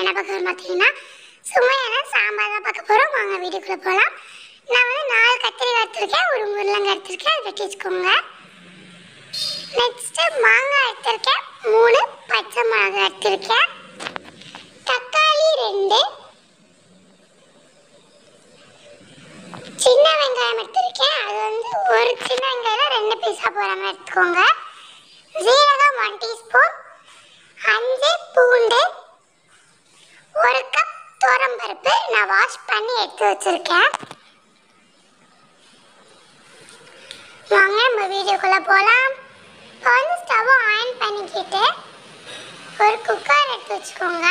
என்ன பார்க்க போகிறோம் பார்த்தீங்கன்னா சுமையான சாம்பார் தான் பார்க்க போகிறோம் வாங்க வீட்டுக்குள்ளே போகலாம் நான் வந்து நாலு கத்திரிக்காய் எடுத்திருக்கேன் ஒரு முருங்கை எடுத்திருக்கேன் அதை வெட்டி வச்சுக்கோங்க நெக்ஸ்ட்டு மாங்காய் எடுத்திருக்கேன் மூணு பச்சை மிளகாய் எடுத்திருக்கேன் தக்காளி ரெண்டு சின்ன வெங்காயம் எடுத்திருக்கேன் அது வந்து ஒரு சின்ன வெங்காயம் ரெண்டு பீஸாக போகிற மாதிரி எடுத்துக்கோங்க ஜீரகம் ஒன் டீஸ்பூன் அஞ்சு பூண்டு ஒரு கப் பருப்பு நான் வாஷ் பண்ணி எடுத்து வச்சிருக்கேன் வாங்க நம்ம வீடியோக்குள்ளே போகலாம் இப்போ வந்து ஸ்டவ் ஆன் பண்ணிக்கிட்டு ஒரு குக்கர் எடுத்து வச்சுக்கோங்க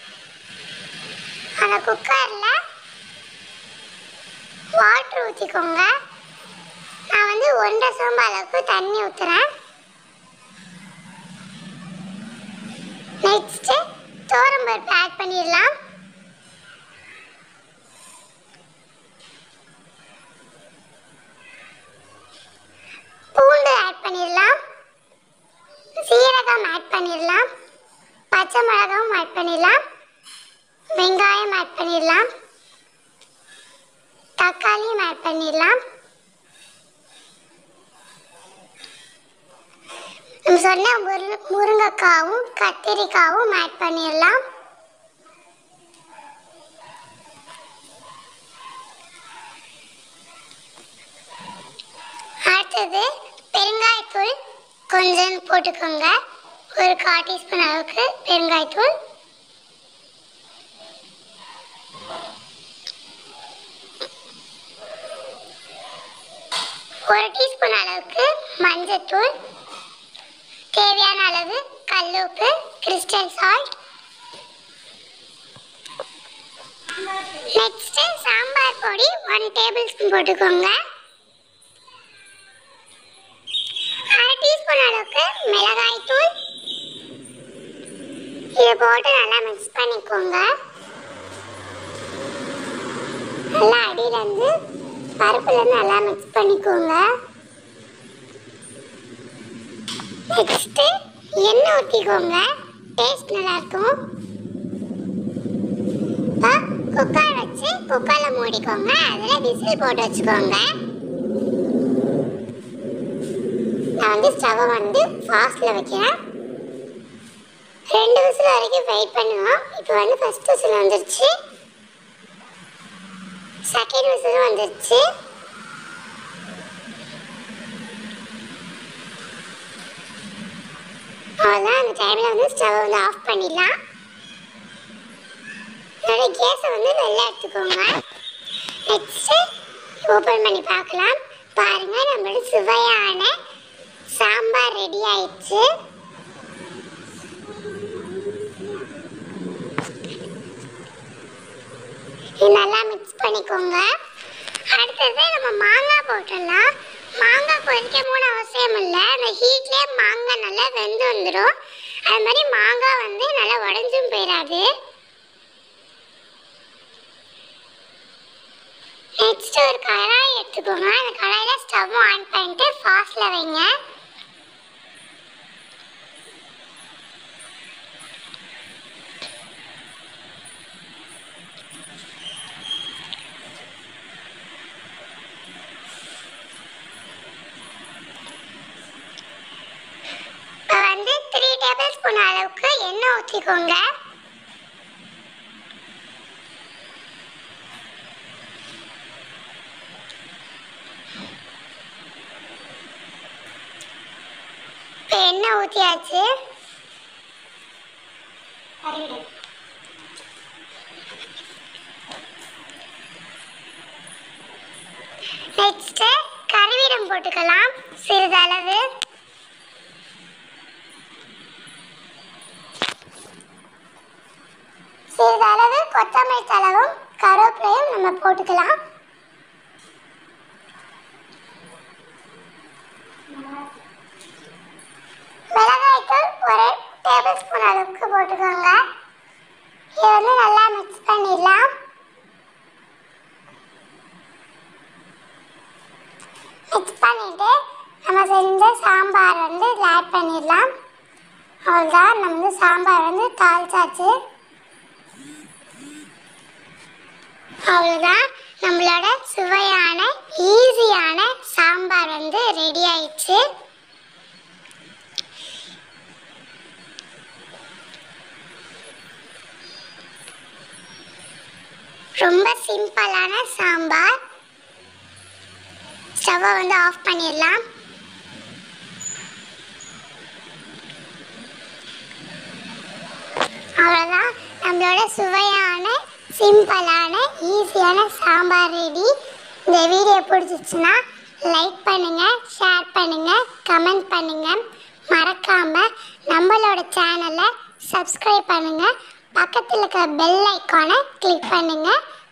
அந்த குக்கரில் வாட்டர் ஊற்றிக்கோங்க நான் வந்து ஒன்றரை சொம்பு அளவுக்கு தண்ணி ஊற்றுறேன் நெக்ஸ்ட்டு பருப்பு ஆட் பண்ணிடலாம் பூண்டு ஆட் பண்ணிடலாம் சீரகம் ஆட் பண்ணிடலாம் பச்சை மிளகாவும் ஆட் பண்ணிடலாம் வெங்காயம் ஆட் பண்ணிடலாம் தக்காளியும் ஆட் பண்ணிடலாம் நம்ம சொன்ன முரு முருங்கைக்காவும் கத்திரிக்காவும் ஆட் பண்ணிடலாம் அடுத்தது பெருங்காயத்தூள் கொஞ்சம் போட்டுக்கோங்க ஒரு கால் டீஸ்பூன் அளவுக்கு பெருங்காயத்தூள் ஒரு டீஸ்பூன் அளவுக்கு மஞ்சத்தூள் தேவையான அளவு கல்லுப்பு கிறிஸ்டல் சால்ட் நெக்ஸ்ட் சாம்பார் பொடி ஒன் டேபிள் ஸ்பூன் போட்டுக்கோங்க அரை டீஸ்பூன் அளவுக்கு மிளகாய் தூள் இதை போட்டு நல்லா மிக்ஸ் பண்ணிக்கோங்க நல்லா அடியிலேருந்து பருப்புலேருந்து நல்லா மிக்ஸ் பண்ணிக்கோங்க நெக்ஸ்ட்டு எண்ணெய் ஊற்றிக்கோங்க டேஸ்ட் நல்லாயிருக்கும் இப்போ குக்கர் வச்சு குக்கரில் மூடிக்கோங்க அதில் விசில் போட்டு வச்சுக்கோங்க நான் வந்து ஸ்டவ்வை வந்து ஃபாஸ்ட்டில் வைக்கிறேன் ரெண்டு விசில் வரைக்கும் வெயிட் பண்ணுவோம் இப்போ வந்து ஃபஸ்ட் விசில் வந்துருச்சு செகண்ட் விசில் வந்துருச்சு அவ்வளோதான் அந்த டைமில் வந்து ஸ்டவ் வந்து ஆஃப் பண்ணிடலாம் அதோட கேஸை வந்து வெளில எடுத்துக்கோங்க நெக்ஸ்ட்டு ஓப்பன் பண்ணி பார்க்கலாம் பாருங்கள் நம்மளோட சுவையான சாம்பார் ரெடி ஆயிடுச்சு இது நல்லா மிக்ஸ் பண்ணிக்கோங்க அடுத்தது நம்ம மாங்காய் போட்டுடலாம் மாங்காய் பொரிக்கணும்னு அவசியம் இல்லை அந்த ஹீட்லேயே மாங்காய் நல்லா வெந்து வந்துடும் அது மாதிரி மாங்காய் வந்து நல்லா உடஞ்சும் போயிடாது நெக்ஸ்ட் ஒரு கடாய் எடுத்துக்கோங்க அந்த கடாயில் ஸ்டவ் ஆன் பண்ணிட்டு ஃபாஸ்ட்டில் வைங்க இப்போ வந்து த்ரீ டேபிள் ஸ்பூன் அளவுக்கு எண்ணெய் ஊற்றிக்கோங்க இப்போ எண்ணெய் ஊற்றியாச்சு நெக்ஸ்ட்டு கருவீரம் போட்டுக்கலாம் சிறிதளவு சிறிதளவு கொத்தமல்லி தளவும் கருவேப்பிலையும் நம்ம போட்டுக்கலாம் மிளகாய்த்தூள் ஒரு டேபிள் ஸ்பூன் அளவுக்கு போட்டுக்கோங்க இதை வந்து நல்லா மிக்ஸ் பண்ணிடலாம் மிக்ஸ் பண்ணிட்டு நம்ம செஞ்ச சாம்பார் வந்து இதில் ஆட் பண்ணிடலாம் அவ்வளோதான் நம்ம வந்து சாம்பார் வந்து தாளிச்சாச்சு அவ்வளோதான் நம்மளோட சுவையான ஈஸியான சாம்பார் வந்து ரெடி ஆயிடுச்சு ரொம்ப சிம்பிளான சாம்பார் ஸ்டவ்வை வந்து ஆஃப் பண்ணிடலாம் அவ்வளோதான் நம்மளோட சுவையான சிம்பிளான ஈஸியான சாம்பார் ரெடி இந்த வீடியோ பிடிச்சிச்சுன்னா லைக் பண்ணுங்கள் ஷேர் பண்ணுங்கள் கமெண்ட் பண்ணுங்கள் மறக்காமல் நம்மளோட சேனலை சப்ஸ்கிரைப் பண்ணுங்கள் பக்கத்தில் இருக்கிற பெல் ஐக்கானை கிளிக் பண்ணுங்கள்